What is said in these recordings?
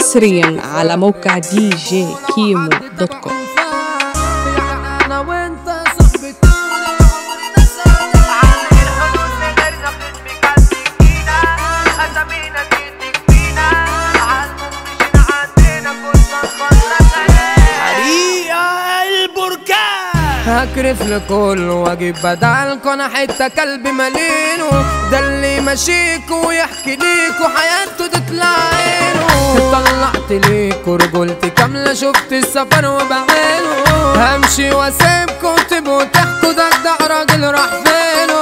حصريا على موقع دي جي كيمو دوت كوم انا وانت صاحبي طول عمرنا سوا حريقة البركان هكرف لكل واجيب بدلكوا انا حته كلب ملينه ده اللي ماشيكوا ويحكي ليكوا حياته تطلع عينه طلعت ليكوا رجولتي كامله شفت السفر وبعينه همشي واسيبكوا تبقوا تحكوا ده ده راجل راح فينه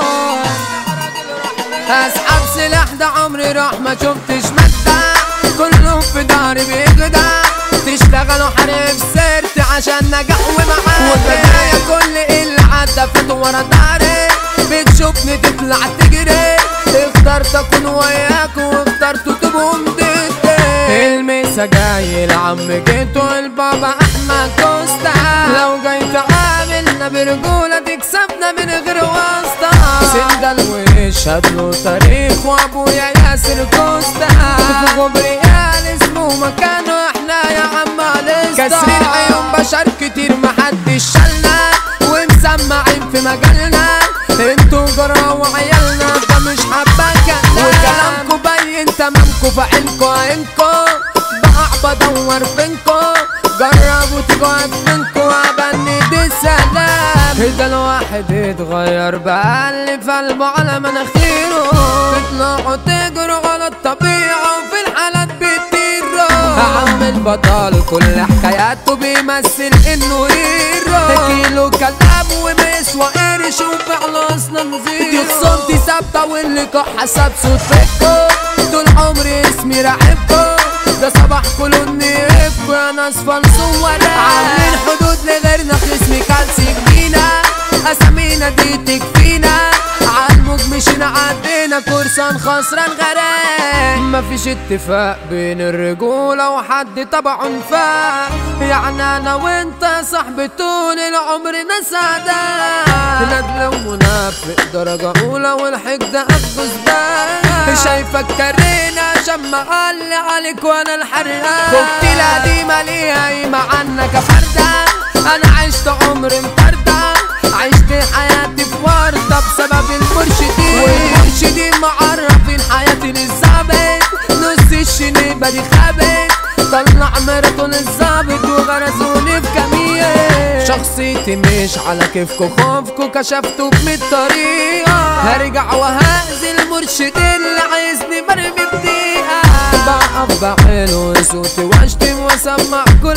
اسحب سلاح ده عمري راح ما شفتش مدة كلهم في ضهري بيجدع تشتغلوا حريف سرت عشان نجح ومعاك وبداية كل اللي عدى فات ورا ضهري بتشوفني تطلع تجري اخترت اكون وياك واخترت تبقوا مضدي الميسا جاي العم جيتو البابا احمد كوستا لو جاي تعاملنا برجولة تكسبنا من غير واسطة سندل ويشهد له تاريخ وابويا ياسر كوستا في غبريال اسمه مكانه احنا يا عم لسه كسرين عيون بشر كتير محدش شالنا ومسمعين في مجالنا انتوا جرا وعيالنا ده مش حبة كلام وكلامكوا باين تمامكوا في عينكوا عينكوا بقى بدور فينكوا جربوا تجوا منكوا ابني دي سلام ده الواحد يتغير بألف قلبه على مناخيره تطلعوا تجروا على الطبيعة وفي الحالات بتطيروا عم البطل كل حكاياته بيمثل انه هيرو كيلو كلام وما يسوى قرش وفعل اصلا زيرو دي خصومتي ثابتة واللقاء حسب صوت فيكو طول عمري اسمي راعبكو ده صباح كله نيبكو يا ناس فلسوا ورا عاملين حدود لغيرنا خصمي كالسي جدينا اسامينا دي تكفينا عالموج مشينا عدينا كورسان خسران غرام مفيش اتفاق بين الرجولة وحد طبعا انفاق يعني انا وانت يا صاحبي طول العمر ناس عداء ندل ومنافق درجة اولى والحقد اخذ ده شايفك كرينا عشان ما قال عليك وانا الحرقان فكت القديمة ليها قيمة عنك فردة انا عشت عمري مطردة عشت حياتي في وردة بسبب المرشدين والمرشدين معرفين حياتي للظابط نص الشنيبة دي خابت طلع مرته للظابط وغرزوني في كمية شخصيتي مش على كيفكو خوفكو كشفتوا بمية طريقة هرجع وهأذي المرشد اللي عايزني برمي بدقيقة بقف بعيله صوتي واشتم واسمع كل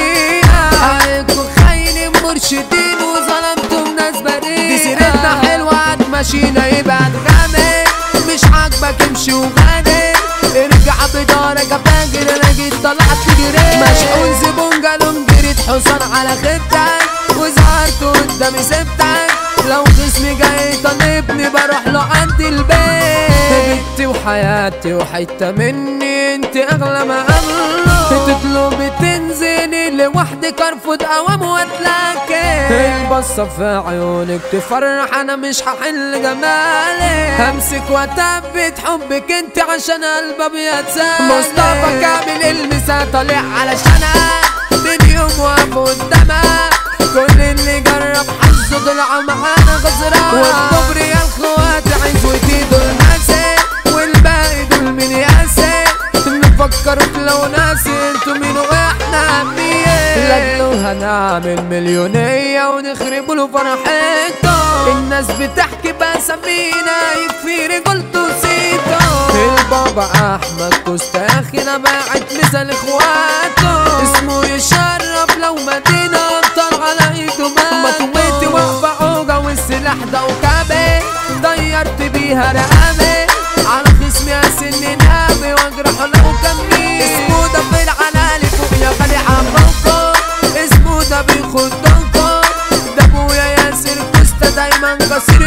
حقيقة عليكم خاينين مرشدين وظلمتم ناس بريئة دي سيرتنا حلوة عاد ماشينا يبقى غامق مش عاجبك امشي وغادر ارجع بدارك فاكر انا جيت طلعت جريت مشحون زبون قالوا جريت حصان على خدتك وظهرت قدامي سبتك لو جسمي جاي طالبني بروح له عند البيت بنتي وحياتي وحتة مني انت اغلى ما املك تطلبي تنزلي لوحدك ارفض اوام واتلاكي البصة في عيونك تفرح انا مش هحل جمالك همسك واتبت حبك انت عشان قلب ابيض سالك مصطفى كامل المسا طالع علشانها من يوم واقف قدامها كل اللي جرب حظه طلع معانا خسران والكبر يا الخوات عزوتي دول ناسي والباقي دول من ياسي نفكر لو ناسي انتوا مين واحنا مية لاجله هنعمل مليونية ونخرب له فرحته الناس بتحكي بسمينا يكفي رجولته سيته البابا احمد كوستا اخينا باعت مثل اخواته اسمه يشرف لو مدينة ابطال على ايده مات مطويتي واقفة عوجة والسلاح ده وكابي ضيرت بيها رقابي على خصمي اسن نابي واجرحه لو كمي اسمه ده في العلالي فوق يا غالي عمكم اسمه ده بيخدكم ده ابويا ياسر كوستا دايما كسر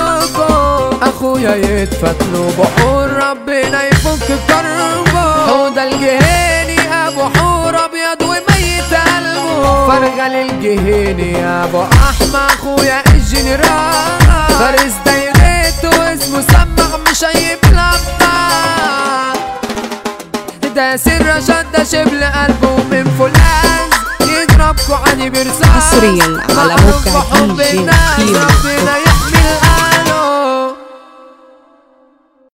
نفسكم اخويا يتفتلوا بحور ربنا يفك كربه حوده الجهيني ابو حور ابيض وميت قلبه فرغل الجهيني يا ابو احمى اخويا الجنرال فارس دايرته اسمه سمع مش هيبلع ده سر رشاد ده ده شبل قلبه من فولاذ يضربكوا عادي برصاص حصرياً على معروف موقع بحب دي جي الناس كيمو. ربنا